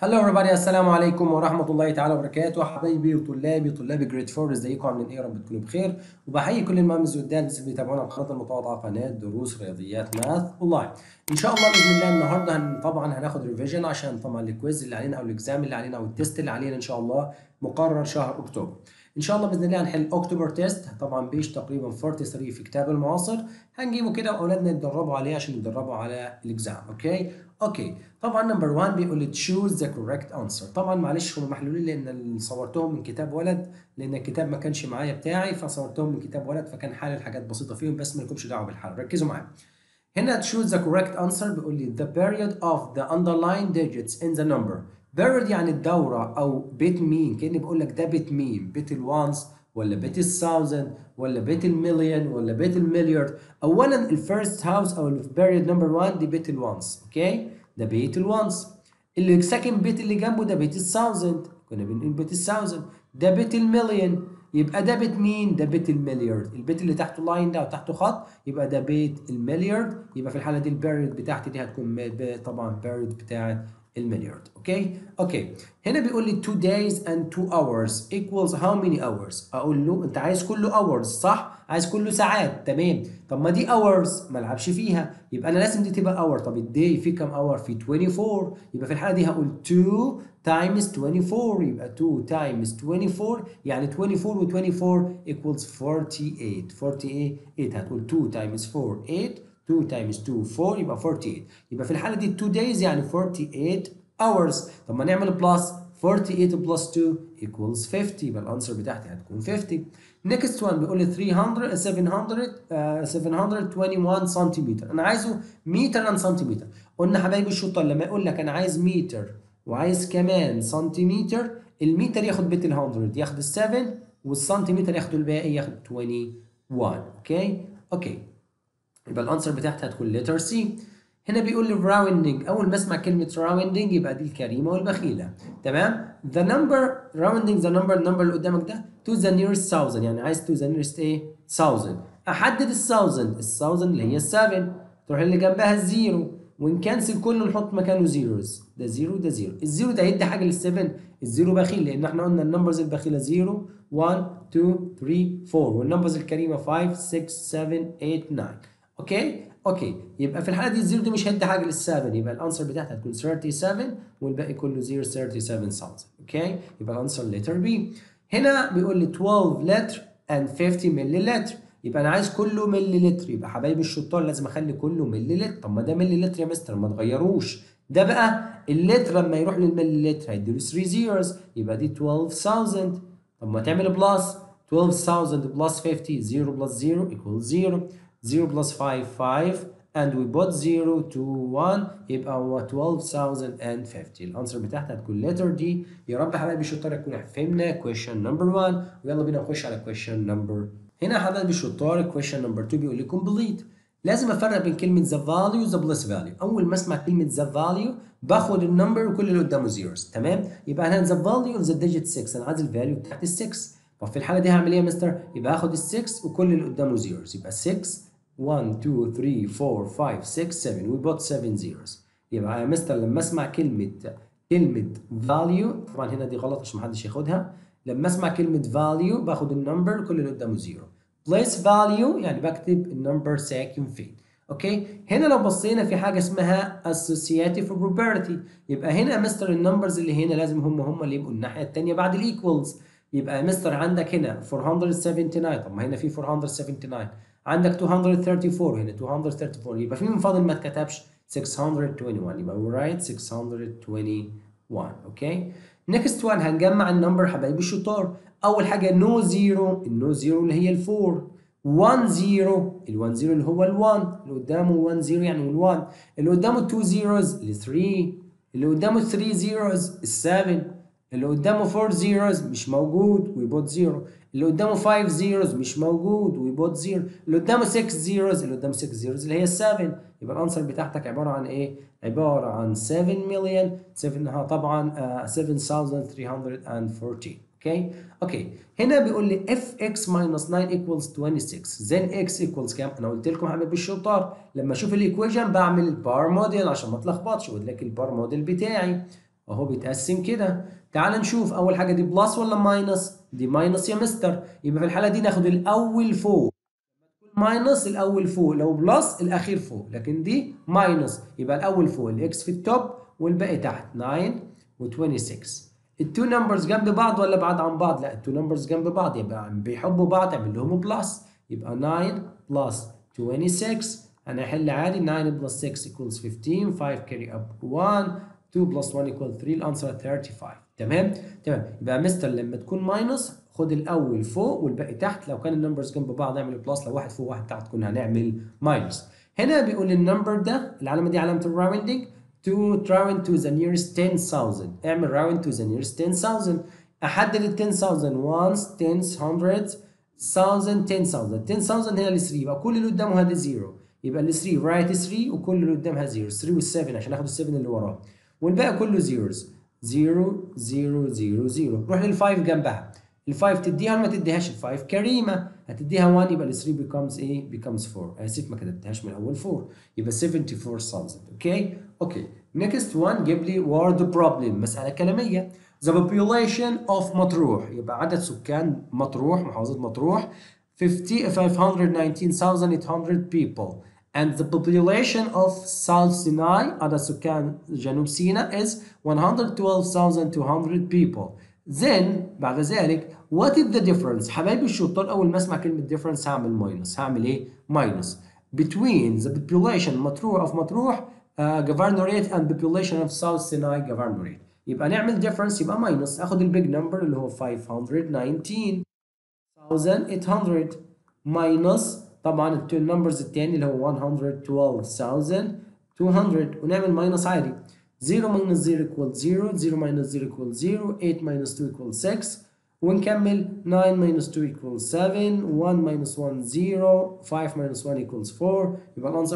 هلو everybody السلام عليكم ورحمة الله تعالى وبركاته حبايبي وطلابي طلاب جريد 4 ازيكم عاملين ايه يا رب تكونوا بخير وبحيي كل المامز والدادز اللي بيتابعونا على القناة المتواضعة قناة دروس رياضيات ماث اونلاين ان شاء الله باذن الله النهارده هن طبعا هناخد ريفيجن عشان طبعا الكويز اللي علينا او الاكزام اللي علينا او التست اللي علينا ان شاء الله مقرر شهر اكتوبر ان شاء الله باذن الله هنحل اكتوبر تيست طبعا بيش تقريبا 43 في كتاب المعاصر هنجيبه كده واولادنا يتدربوا عليه عشان يتدربوا على الاكزام اوكي اوكي طبعا نمبر 1 بيقول لي تشوز ذا كوريكت انسر طبعا معلش هم محلولين لان صورتهم من كتاب ولد لان الكتاب ما كانش معايا بتاعي فصورتهم من كتاب ولد فكان حال الحاجات بسيطه فيهم بس ما لكمش دعوه بالحل ركزوا معايا هنا choose the correct answer بيقول لي the period of the underlying digits in the number period يعني الدورة أو بيت مين كأني بقول لك ده بيت مين بيت الوانس ولا بيت الثاوزند ولا بيت المليون ولا بيت المليارد أولا الفيرست هاوس أو البيريود نمبر 1 دي بيت الوانس أوكي ده بيت الوانس اللي ساكن بيت اللي جنبه ده بيت الثاوزند كنا بنقول بيت الثاوزند ده بيت المليون يبقى ده بيت مين؟ ده بيت المليارد، البيت اللي تحته لاين ده وتحته خط يبقى ده بيت المليارد، يبقى في الحالة دي البيريود بتاعتي دي هتكون طبعا بيريود بتاعت المليارد، اوكي؟ اوكي، هنا بيقول لي 2 days and 2 hours equals how many hours؟ اقول له انت عايز كله hours صح؟ عايز كله ساعات، تمام، طب ما دي hours ما العبش فيها، يبقى انا لازم دي تبقى hour، طب الداي في كام hour؟ في 24 يبقى في الحالة دي هقول 2 times 24 يبقى 2 times 24 يعني 24 و 24 equals 48 48 هتقول 2 times 4 8 2 times 2 4 يبقى 48 يبقى في الحالة دي 2 days يعني 48 hours طب ما نعمل بلس 48 plus 2 equals 50 يبقى الانسر بتاعتي هتكون 50 next one بيقول لي 300 700 uh, 721 سنتيمتر انا عايزه متر عن سنتيمتر قلنا حبايبي الشطار لما يقول لك انا عايز متر وعايز كمان سنتيمتر المتر ياخد بيت ال 100 ياخد ال 7 والسنتيمتر ياخد الباقي ياخد 21 اوكي اوكي يبقى الانسر بتاعتها هتكون لتر سي هنا بيقول لي راوندنج اول ما اسمع كلمه راوندنج يبقى دي الكريمه والبخيله تمام ذا نمبر راوندنج ذا نمبر النمبر اللي قدامك ده تو ذا نيرست 1000 يعني عايز تو ذا نيرست ايه 1000 احدد ال 1000 ال 1000 اللي هي 7 تروح اللي جنبها الزيرو ونكنسل كله نحط مكانه زيروز ده زيرو ده زيرو الزيرو ده هيدي حاجه لل7 الزيرو بخيل لان احنا قلنا النمبرز البخيله 0 1 2 3 4 والنمبرز الكريمه 5 6 7 8 9 اوكي اوكي يبقى في الحاله دي الزيرو دي مش هيدي حاجه لل7 يبقى الانسر بتاعتها هتكون 37 والباقي كله 0 37000 اوكي يبقى الانسر لتر بي هنا بيقول لي 12 لتر and 50 ملي لتر يبقى انا عايز كله ملي لتر يبقى حبايبي الشطار لازم اخلي كله ملي لتر طب ما ده ملي لتر يا مستر ما تغيروش ده بقى اللتر لما يروح للملي لتر هيديله 3 زيروز يبقى دي 12000 طب ما تعمل بلس 12000 بلس 50 0 بلس 0 equals 0 0 بلس 5 5 and we put 0 to 1 يبقى هو 12050 الانسر بتاعتها هتكون letter D يا رب حبايبي الشطار يكون فهمنا question number 1 ويلا بينا نخش على question number هنا حبايبي الشطار question number 2 بيقول لي complete لازم افرق بين كلمه the value the plus value اول ما اسمع كلمه the value باخد النمبر وكل اللي قدامه زيروز تمام يبقى انا the value of the digit 6 انا عايز الفاليو بتاعت ال 6 طب في الحاله دي هعمل ايه يا مستر يبقى هاخد ال 6 وكل اللي قدامه زيروز يبقى 6 1 2 3 4 5 6 7 we bought 7 zeros يبقى يا مستر لما اسمع كلمه كلمه value طبعا هنا دي غلط عشان محدش ياخدها لما اسمع كلمه value باخد النمبر كل اللي قدامه زيرو place value يعني بكتب النمبر ساكن فين اوكي هنا لو بصينا في حاجه اسمها associative property يبقى هنا يا مستر النمبرز اللي هنا لازم هم هم اللي يبقوا الناحيه الثانيه بعد الايكوالز يبقى يا مستر عندك هنا 479 طب ما هنا في 479 عندك 234 هنا 234 يبقى في من فاضل ما اتكتبش 621 يبقى we write 621 اوكي نيكست وان هنجمع النمبر حبايبي الشطار اول حاجه نو زيرو النو زيرو اللي هي الفور 1 0 ال 1 0 اللي هو ال 1 اللي قدامه 1 0 يعني ال 1 اللي قدامه 2 زيروز ال 3 اللي قدامه 3 زيروز ال 7 اللي قدامه 4 زيروز مش موجود ويبوت 0 اللي قدامه 5 زيروز مش موجود ويبوت 0 اللي قدامه 6 زيروز اللي قدامه 6 زيروز اللي هي 7 يبقى الانسر بتاعتك عباره عن ايه؟ عباره عن 7 مليون 7 طبعا uh, 7314 اوكي اوكي هنا بيقول لي اف اكس minus 9 equals 26 then اكس equals كام انا قلت لكم حبايبي الشطار لما اشوف الايكويشن بعمل البار موديل عشان ما اتلخبطش قلت لك البار موديل بتاعي اهو بيتقسم كده تعال نشوف اول حاجه دي بلس ولا ماينس دي ماينس يا مستر يبقى في الحاله دي ناخد الاول فوق ماينس الاول فوق لو بلس الاخير فوق لكن دي ماينس يبقى الاول فوق الاكس في التوب والباقي تحت 9 و26 التو نمبرز جنب بعض ولا بعاد عن بعض لا التو نمبرز جنب بعض يبقى بيحبوا بعض اعمل لهم بلس يبقى 9 بلس 26 انا احل عادي 9 بلس 6 equals 15 5 carry up 1 2 بلس 1 equals 3 الانسر 35 تمام تمام يبقى مستر لما تكون ماينس خد الاول فوق والباقي تحت لو كان النمبرز جنب بعض نعمل بلس لو واحد فوق واحد تحت كنا هنعمل ماينس هنا بيقول النمبر ده العلامه دي علامه الراوندنج to round to the nearest 10000 اعمل round to the nearest 10000 احدد ال 10000 once 10 100 1000 10000 10000 هنا ال 3 يبقى كل اللي قدامه هذا زيرو يبقى ال 3 رايت 3 وكل اللي قدامها زيرو 3 وال 7 عشان اخد ال 7 اللي وراه والباقي كله زيروز 0 0 0 0 روح لل 5 جنبها ال 5 تديها ولا ما تديهاش ال 5 كريمه هتديها 1 يبقى ال 3 becomes ايه becomes 4 اسف ما كتبتهاش من الاول 4 يبقى 74000 اوكي اوكي next one جيب لي word problem مساله كلاميه the population of مطروح يبقى عدد سكان مطروح محافظه مطروح 50 519,800 people and the population of South Sinai عدد سكان جنوب سيناء is 112,200 people then بعد ذلك what is the difference حبايبي الشطار اول ما اسمع كلمه difference هعمل minus هعمل ايه minus between the population مطروح of مطروح uh, governorate and population of South Sinai governorate يبقى نعمل difference يبقى minus اخد البيج نمبر اللي هو 519,800 minus طبعا التو نمبرز التاني اللي هو 112,200 ونعمل minus عادي 0 minus 0 equals 0 0 minus 0 equals 0 8 minus 2 equals 6 ونكمل 9 minus 2 equals 7 1 minus 1 0 5 minus 1 equals 4 يبقى الانسر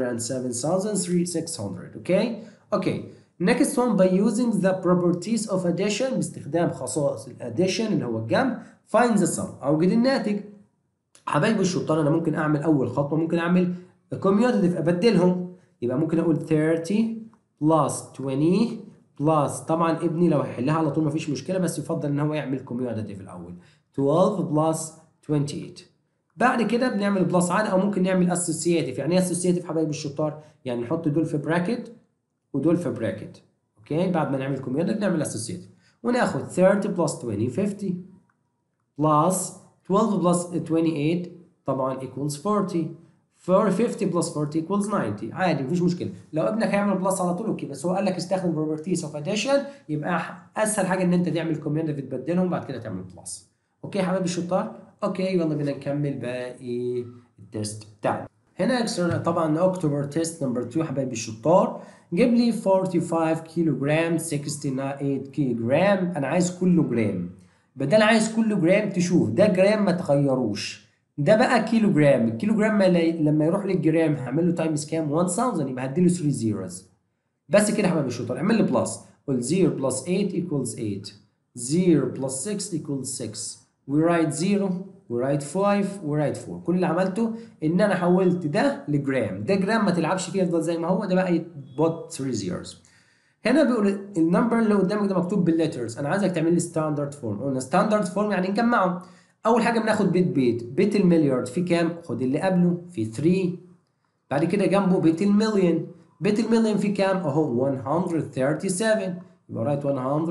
407,600 اوكي اوكي next one by using the properties of addition باستخدام خصائص الاديشن اللي هو الجمع find the sum اوجد الناتج حبايبي الشطار انا ممكن اعمل اول خطوه ممكن اعمل commutative ابدلهم يبقى ممكن اقول 30 plus 20 بلس طبعا ابني لو هيحلها على طول مفيش مشكله بس يفضل ان هو يعمل كوميونيتيف الاول 12 بلس 28 بعد كده بنعمل بلس عادي او ممكن نعمل اسوسياتيف يعني ايه اسوسياتيف حبايبي الشطار يعني نحط دول في براكت ودول في براكت اوكي بعد ما نعمل كوميونيتيف نعمل اسوسياتيف وناخد 30 بلس 20 50 بلس 12 بلس 28 طبعا equals 40 450 بلس 40 equals 90 عادي مفيش مشكله لو ابنك هيعمل بلس على طول اوكي بس هو قال لك استخدم properties of addition يبقى اسهل حاجه ان انت تعمل كوميونيتيف تبدلهم بعد كده تعمل بلس اوكي يا حبايبي الشطار اوكي يلا بينا نكمل باقي التيست بتاعنا هنا اكسترا طبعا اكتوبر تيست نمبر 2 حبايبي الشطار جيب لي 45 كيلو جرام 68 كيلو جرام انا عايز كله جرام بدل عايز كله جرام تشوف ده جرام ما تغيروش ده بقى كيلو جرام الكيلو جرام لما يروح للجرام هعمل له تايمز كام 1000 يبقى هديله 3 زيروز بس كده يا حبايبي الشطار اعمل لي بلس قول 0 بلس 8 equals 8 0 بلس 6 equals 6 we write 0 we write 5 we write 4 كل اللي عملته ان انا حولت ده لجرام ده جرام ما تلعبش فيه يفضل زي ما هو ده بقى يتبوت 3 زيروز هنا بيقول النمبر اللي قدامك ده مكتوب بالليترز انا عايزك تعمل لي ستاندرد فورم قلنا ستاندرد فورم يعني نجمعهم اول حاجه بناخد بيت بيت بيت المليارد في كام خد اللي قبله في 3 بعد كده جنبه بيت المليون بيت المليون في كام اهو 137 يبقى رايت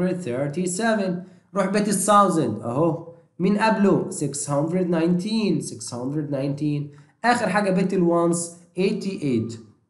137 روح بيت الثاوزند اهو مين قبله 619 619 اخر حاجه بيت الوانس 88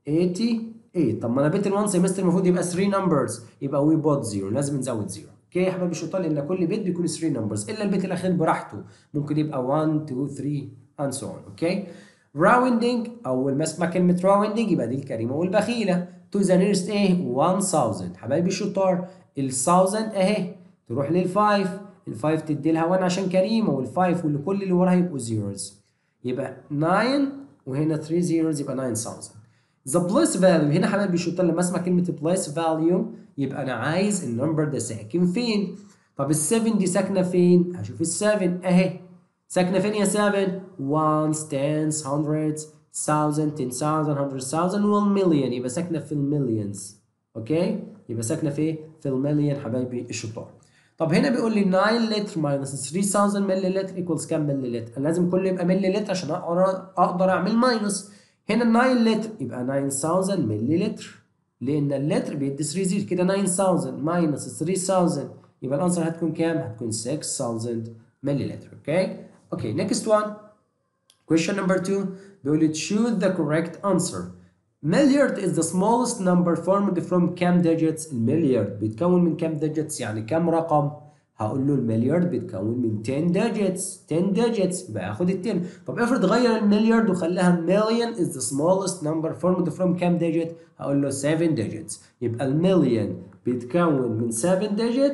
88 طب ما انا بيت الوانس يا مستر المفروض يبقى 3 نمبرز يبقى وي بوت زيرو لازم نزود زيرو اوكي يا حبايبي الشطار لان كل بيت بيكون 3 نمبرز الا البيت الاخير براحته ممكن يبقى 1 2 3 and so on اوكي راوندنج اول ما اسمع كلمه راوندنج يبقى دي الكريمه والبخيله تو ذا نيرست ايه 1000 حبايبي الشطار ال 1000 اهي تروح لل 5 ال 5 تدي لها 1 عشان كريمه وال 5 واللي كل اللي وراها يبقوا زيروز يبقى 9 وهنا 3 زيروز يبقى 9000 ذا بليس فاليو هنا حبايبي الشطار لما اسمع كلمه بليس فاليو يبقى انا عايز النمبر ده ساكن فين طب ال7 دي ساكنه فين هشوف ال7 اهي ساكنه فين يا 7 ones tens hundreds thousand ten thousand hundred thousand one million يبقى ساكنه في المليونز اوكي يبقى ساكنه في في المليون حبايبي الشطار طب هنا بيقول لي 9 لتر ماينس 3000 ملي لتر ايكوالز كام ملي لتر؟ أنا لازم كله يبقى ملي لتر عشان اقدر اقدر اعمل ماينس هنا 9 لتر يبقى 9000 ملي لتر لان اللتر بيدي 3 زيرو كده 9000 ماينس 3000 يبقى الانسر هتكون كام؟ هتكون 6000 ملي لتر اوكي؟ اوكي نيكست وان question number 2 بيقول لي choose the correct answer مليارد is the smallest number formed from كام digits المليارد بيتكون من كام digits يعني كام رقم هقول له المليارد بيتكون من 10 digits 10 digits يبقى هاخد ال 10 طب افرض غير المليارد وخلاها million is the smallest number formed from كام digit هقول له 7 digits يبقى المليون بيتكون من 7 digit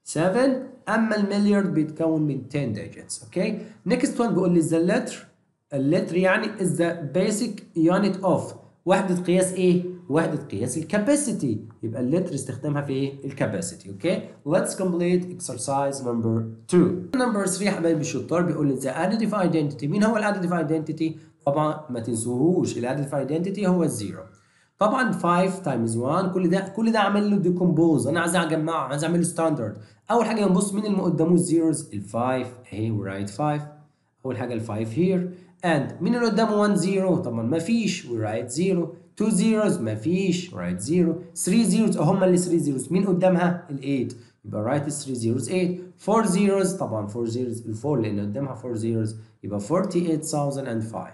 7 اما المليارد بيتكون من 10 digits اوكي next one بيقول لي the letter اللتر يعني is the basic unit of وحدة قياس ايه؟ وحدة قياس الكاباسيتي يبقى اللتر استخدامها في ايه؟ الكاباسيتي اوكي؟ Let's complete exercise number 2 number 3 حبايبي الشطار بيقول لي the additive identity مين هو الاديتيف identity؟ طبعا ما تنسوهوش الاديتيف identity هو الزيرو طبعا 5 تايمز 1 كل ده كل ده عامل له ديكومبوز انا عايز اجمعه عايز اعمل ستاندرد اول حاجه نبص مين اللي قدامه الزيروز ال5 اهي ورايت 5 اول حاجه ال5 هير and مين اللي قدامه 1 0 طبعا ما فيش ورايت 0 2 zeros ما فيش رايت 0 3 zeros هم اللي 3 zeros مين قدامها ال 8 يبقى رايت 3 zeros 8 4 zeros طبعا 4 zeros ال 4 لان قدامها 4 zeros يبقى 48005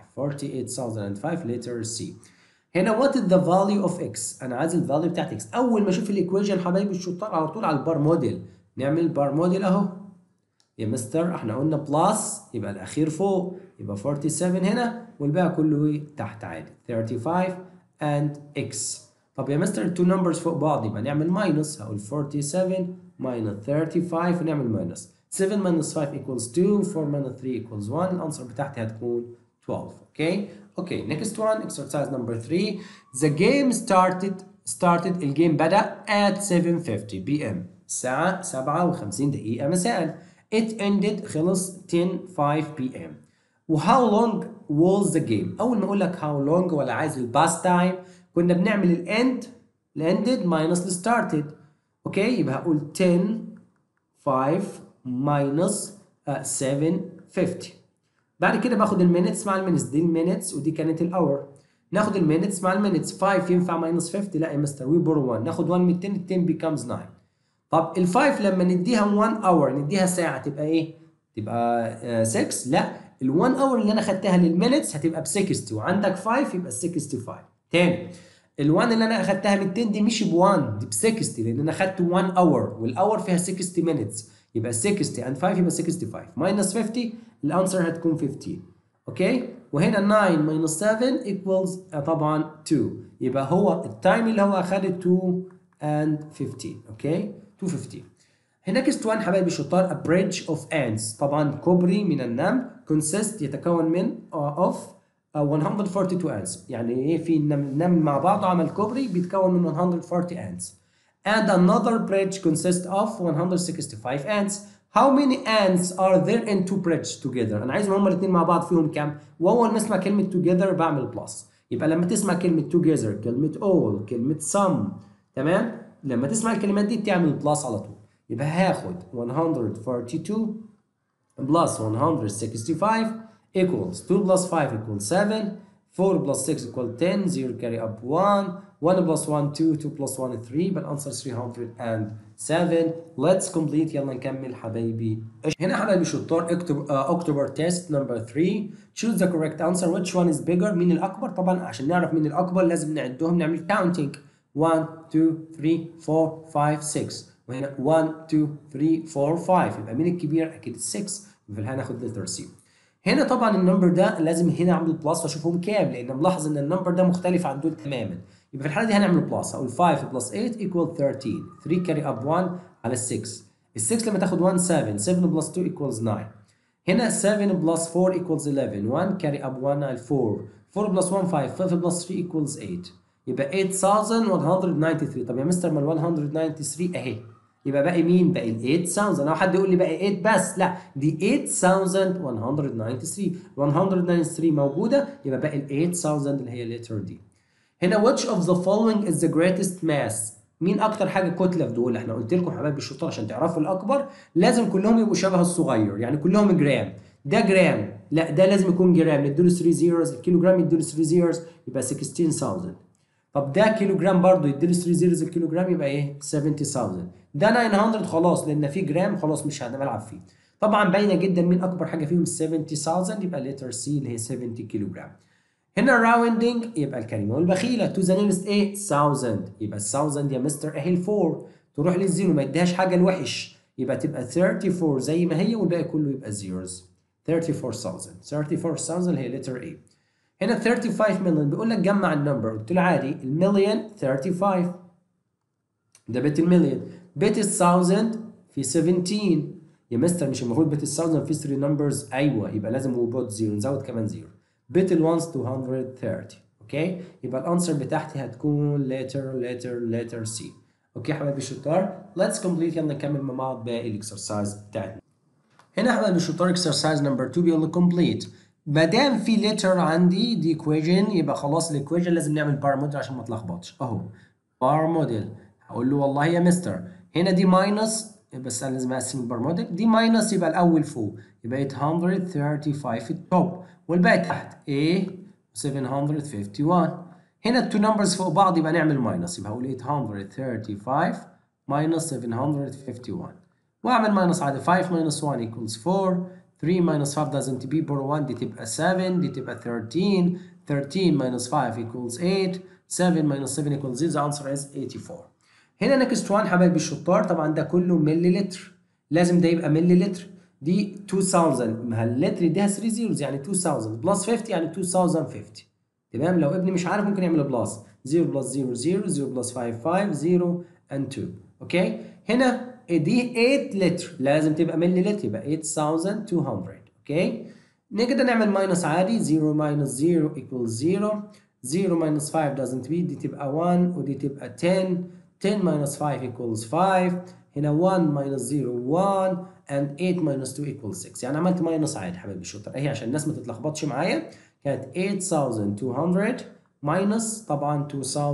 48005 letter C هنا what is the value of x انا عايز الفاليو بتاعت x اول ما اشوف الايكويشن حبايبي الشطار على طول على البار موديل نعمل البار موديل اهو يا مستر احنا قلنا بلس يبقى الاخير فوق يبقى 47 هنا والباقي كله ايه تحت عادي 35 and x طب يا مستر التو نمبرز فوق بعض يبقى نعمل ماينس هقول 47 minus 35 ونعمل ماينس 7 minus 5 equals 2 4 minus 3 equals 1 الانسر بتاعتي هتكون 12 اوكي اوكي next one exercise number 3 the game started started الجيم بدأ at 7:50 p.m. الساعة 57 دقيقة مساء it ended خلص 10:05 p.m. و how long was the game أول ما أقول لك how long ولا عايز الباست تايم كنا بنعمل الاند الاندد minus ال started اوكي يبقى هقول 10 5 minus uh, 7:50 بعد كده باخد المينتس مع المينتس دي المينتس ودي كانت الاور ناخد المينتس مع المينتس 5 ينفع ماينس 50 لا يا مستر وي بورو 1 ناخد 1 من 10 ال 10 بيكمز 9 طب ال 5 لما نديها 1 اور نديها ساعه تبقى ايه؟ تبقى 6 لا ال 1 اور اللي انا خدتها للمينتس هتبقى ب 60 وعندك 5 يبقى 65 تاني ال 1 اللي انا اخدتها من 10 دي مش ب 1 دي ب 60 لان انا خدت 1 اور والاور فيها 60 مينتس يبقى 60 and 5 يبقى 65 minus 50 الانسر هتكون 15 اوكي وهنا 9 minus 7 equals طبعا 2 يبقى هو التايم اللي هو اخده 2 and 15 اوكي 215 هنا next one حبايبي الشطار a bridge of ants طبعا كوبري من النمل consist يتكون من uh, of uh, 142 ants يعني ايه في النمل مع بعض عمل كوبري بيتكون من 140 ants and another bridge consists of 165 ants how many ants are there in two bridges together انا عايزهم هما الاثنين مع بعض فيهم كام واول ما اسمع كلمه together بعمل بلس يبقى لما تسمع كلمه together كلمه all كلمه some تمام لما تسمع الكلمات دي بتعمل بلس على طول يبقى هاخد 142 plus 165 equals 2 plus 5 equals 7 4 plus 6 equals 10 0 carry up 1 1 plus 1 2 2 plus 1 3 but answer 307 let's complete يلا نكمل حبايبي هنا حبايبي شطار اكتب اكتوبر تيست نمبر 3 choose the correct answer which one is bigger مين الاكبر طبعا عشان نعرف مين الاكبر لازم نعدهم نعمل counting 1 2 3 4 5 6 وهنا 1 2 3 4 5 يبقى مين الكبير اكيد 6 يبقى هناخد لتر سي هنا طبعا النمبر ده لازم هنا اعمل بلس واشوفهم كام لان ملاحظ ان النمبر ده مختلف عن دول تماما يبقى في الحاله دي هنعمل بلس هقول 5 بلس 8 equal 13 3 كاري اب 1 على 6 ال 6 لما تاخد 1 7 7 بلس 2 equals 9 هنا 7 بلس 4 equals 11 1 كاري اب 1 على 4 4 بلس 1 5 5 بلس 3 equals 8 يبقى 8193 طب يا مستر ما ال 193 اهي يبقى باقي مين؟ باقي ال 8000 لو حد يقول لي باقي 8 بس لا دي 8193 193 موجوده يبقى باقي ال 8000 اللي هي letter دي هنا which of the following is the greatest mass مين اكتر حاجه كتله في دول احنا قلت لكم حبايبي الشطار عشان تعرفوا الاكبر لازم كلهم يبقوا شبه الصغير يعني كلهم جرام ده جرام لا ده لازم يكون جرام نديله 3 زيروز الكيلو جرام يديله 3 زيروز يبقى 16000 طب ده كيلو جرام برضه يديله 3 زيروز الكيلو جرام يبقى ايه 70000 ده 900 خلاص لان في جرام خلاص مش هنلعب فيه طبعا باينه جدا مين اكبر حاجه فيهم 70000 يبقى لتر سي اللي هي 70 كيلو جرام هنا راوندنج يبقى الكلمه والبخيله تو ذا نيرست ايه 1000 يبقى 1000 يا مستر اهي الفور تروح للزيرو ما يديهاش حاجه الوحش يبقى تبقى 34 زي ما هي والباقي كله يبقى زيروز 34000 34000 اللي هي لتر A هنا 35 مليون بيقول لك جمع النمبر قلت له عادي المليون 35 ده بيت المليون بيت الثاوزند في 17 يا مستر مش المفروض بيت الثاوزند في 3 نمبرز ايوه يبقى لازم وبوت زيرو نزود كمان زيرو بيت الوانس 230 اوكي يبقى الانسر بتاعتي هتكون لتر لتر لتر سي اوكي حبايبي الشطار ليتس كومبليت يلا نكمل مع بعض باقي الاكسرسايز بتاعتنا هنا حبايبي الشطار اكسرسايز نمبر 2 بيقول لك كومبليت ما دام في لتر عندي دي equation يبقى خلاص الايكويشن لازم نعمل بار موديل عشان ما اتلخبطش اهو بار موديل هقول له والله يا مستر هنا دي ماينس بس انا لازم اقسم البار موديل دي ماينس يبقى الاول فوق يبقى 835 في التوب والباقي تحت A 751 هنا التو نمبرز فوق بعض يبقى نعمل ماينس يبقى هقول 835 minus 751 واعمل ماينس عادي 5 minus 1 equals 4 3 minus 5 doesn't be بور 1 دي تبقى 7 دي تبقى 13 13 minus 5 equals 8 7 minus 7 equals 0 the answer is 84 هنا next one حبايبي الشطار طبعا ده كله ملي لتر لازم ده يبقى ملي لتر دي 2000 ما اللتر يديها 3 زيروز يعني 2000 بلس 50 يعني 2050 تمام لو ابني مش عارف ممكن يعمل بلس 0 بلس 0 0 0 بلس 5 5 0 and 2 اوكي هنا دي 8 لتر لازم تبقى ملي لتر يبقى 8200 اوكي نقدر نعمل ماينس عادي 0 ماينس 0 equals 0 0 ماينس 5 doesn't be دي تبقى 1 ودي تبقى 10 10 minus 5 equals 5 هنا 1 minus 0 1 and 8 minus 2 equals 6 يعني عملت ماينس عادي حبايبي الشطر اهي عشان الناس ما تتلخبطش معايا كانت 8200 minus طبعا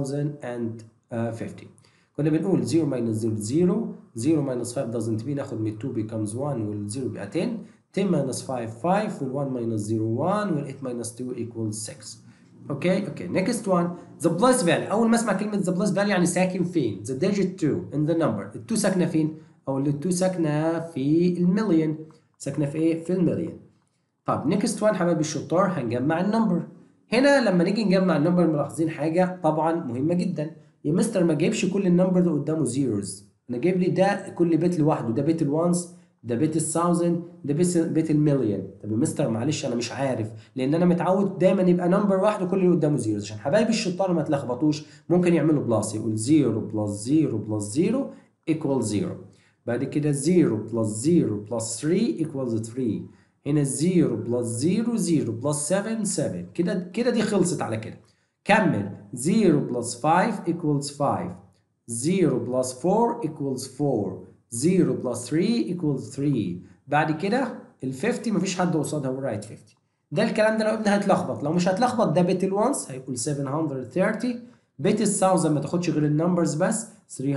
2050 كنا بنقول 0 minus 0 0 0 minus 5 doesn't be ناخد من 2 becomes 1 وال 0 بيبقى 10 10 minus 5 5 وال 1 minus 0 1 وال 8 minus 2 equals 6 اوكي اوكي next one the plus value اول ما اسمع كلمه the plus value يعني ساكن فين the digit 2 in the number ال 2 ساكنه فين او ال 2 ساكنه في المليون ساكنه في ايه في المليون طب next one حبايبي الشطار هنجمع النمبر هنا لما نيجي نجمع النمبر ملاحظين حاجه طبعا مهمه جدا يا مستر ما جايبش كل النمبر اللي قدامه زيروز انا جايب لي ده كل بيت لوحده ده بيت الوانس ده بيت الثاوزند ده بيت بيت المليون طب يا مستر معلش انا مش عارف لان انا متعود دايما يبقى نمبر واحد وكل اللي قدامه زيروز عشان حبايبي الشطار ما تلخبطوش ممكن يعملوا بلس يقول 0 بلس 0 بلس 0 ايكوال 0 بعد كده 0 بلس 0 بلس 3 ايكوالز 3 هنا 0 بلس 0 0 بلس 7 7 كده كده دي خلصت على كده كمل 0 بلس 5 equals 5 0 بلس 4 equals 4 0 بلس 3 equals 3 بعد كده ال 50 مفيش حد قصادها ورايت 50 ده الكلام ده لو ابني هيتلخبط لو مش هتلخبط ده بيت الوانس هيقول 730 بيت الثاوزند ما تاخدش غير النمبرز بس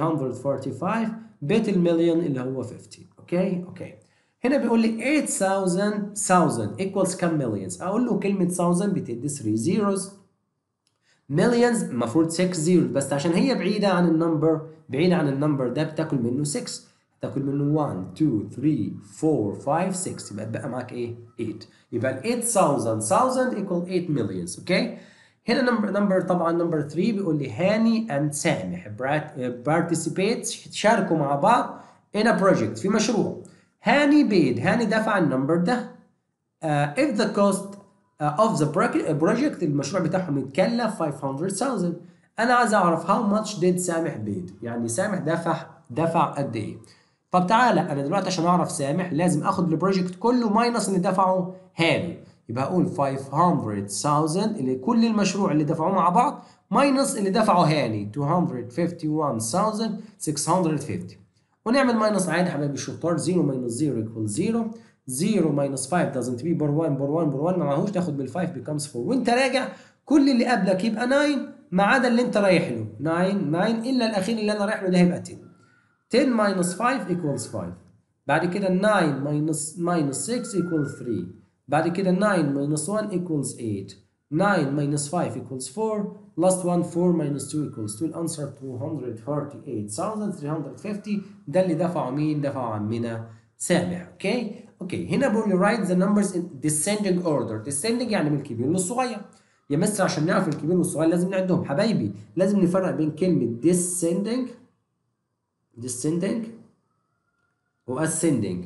345 بيت المليون اللي هو 50 اوكي اوكي هنا بيقول لي 8000 1000 equals كم مليونز اقول له كلمه 1000 بتدي 3 zeros مليونز المفروض 6 زيرو بس عشان هي بعيدة عن النمبر بعيدة عن النمبر ده بتاكل منه 6 تاكل منه 1 2 3 4 5 6 يبقى بقى معاك ايه 8 يبقى ال 8000 1000 equal 8 مليونز اوكي هنا نمبر نمبر طبعا نمبر 3 بيقول لي هاني اند سامح participate شاركوا مع بعض in a project في مشروع هاني بيد هاني دفع النمبر ده uh, if the cost of the project المشروع بتاعهم يتكلف 500000 انا عايز اعرف how much did سامح paid يعني سامح دفع دفع قد ايه طب تعالى انا دلوقتي عشان اعرف سامح لازم اخد البروجكت كله ماينس اللي دفعه هاني يبقى اقول 500000 اللي كل المشروع اللي دفعوه مع بعض ماينس اللي دفعه هاني 251650 ونعمل ماينس عادي حبايبي الشطار 0 ماينس 0 equals 0 0 minus 5 doesn't be بور 1 بور 1 بور 1 ما معهوش تاخد بال 5 becomes 4 وانت راجع كل اللي قبلك يبقى 9 ما عدا اللي انت رايح له 9 9 الا الاخير اللي انا رايح له ده هيبقى 10 10 minus 5 equals 5 بعد كده 9 minus minus 6 equals 3 بعد كده 9 minus 1 equals 8 9 minus 5 equals 4 last one 4 minus 2 equals 2 الانسر 248350 ده اللي دفعه مين دفعه عمنا سامح اوكي اوكي هنا بقول لي write the numbers in descending order descending يعني من الكبير للصغير يا مستر عشان نعرف الكبير والصغير لازم نعدهم حبايبي لازم نفرق بين كلمة descending descending و ascending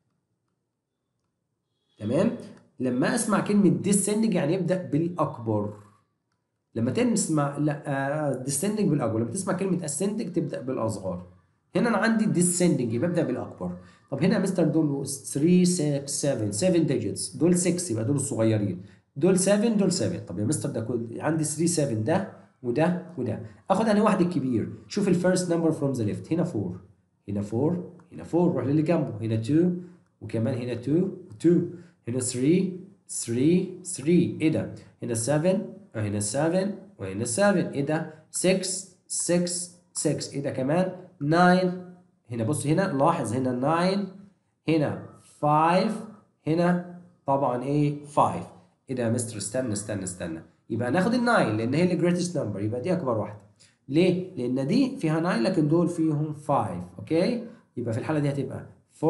تمام لما اسمع كلمة descending يعني يبدأ بالأكبر لما تسمع لا descending بالأكبر لما تسمع كلمة ascending تبدأ بالأصغر هنا أنا عندي descending يبقى ببدأ بالأكبر طب هنا يا مستر دول 3 6 7 7 digits دول 6 يبقى دول الصغيرين دول 7 دول 7 طب يا مستر ده كل عندي 3 7 ده وده وده اخد انا واحد الكبير شوف الفيرست نمبر فروم ذا ليفت هنا 4 هنا 4 هنا 4 روح للي جنبه هنا 2 وكمان هنا 2 2 هنا 3 3 3 ايه ده هنا 7 وهنا 7 وهنا 7 ايه ده 6 6 6 ايه ده كمان 9 هنا بص هنا لاحظ هنا 9 هنا 5 هنا طبعا ايه 5 ايه ده يا مستر استنى استنى استنى يبقى ناخد ال 9 لان هي الجريتست نمبر يبقى دي اكبر واحده ليه؟ لان دي فيها 9 لكن دول فيهم 5 اوكي؟ يبقى في الحاله دي هتبقى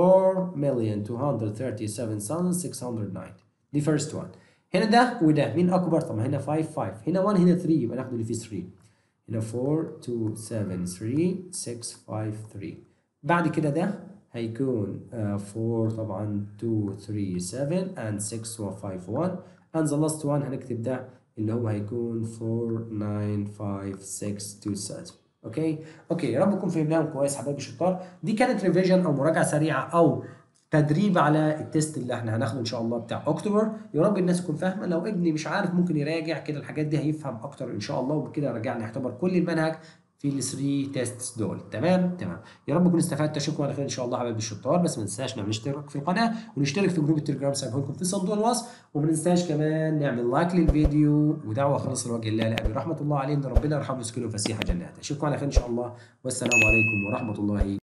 4,237,609 دي first one هنا ده وده مين اكبر؟ طب هنا 5 5 هنا 1 هنا 3 يبقى ناخد اللي فيه 3 هنا 4 2 7 3 6 5 3 بعد كده ده هيكون uh, 4 طبعا 2 3 7 and 6 و 5 1 and the last one هنكتب ده اللي هو هيكون 4 9 5 6 2 7 اوكي اوكي يا رب تكون فهمناهم كويس حبايبي الشطار دي كانت ريفيجن او مراجعه سريعه او تدريب على التيست اللي احنا هناخده ان شاء الله بتاع اكتوبر يا رب الناس تكون فاهمه لو ابني مش عارف ممكن يراجع كده الحاجات دي هيفهم اكتر ان شاء الله وبكده رجعنا يعتبر كل المنهج في ال 3 تيستس دول تمام تمام يا رب تكونوا استفدتوا اشوفكم على خير ان شاء الله حبايبي الشطار بس ما ننساش نعمل اشتراك في القناه ونشترك في جروب التليجرام سايبه لكم في صندوق الوصف وما ننساش كمان نعمل لايك للفيديو ودعوه خالص لوجه الله لابي رحمه الله عليه ان ربنا يرحمه ويسكنه فسيح جناته اشوفكم على خير ان شاء الله والسلام عليكم ورحمه الله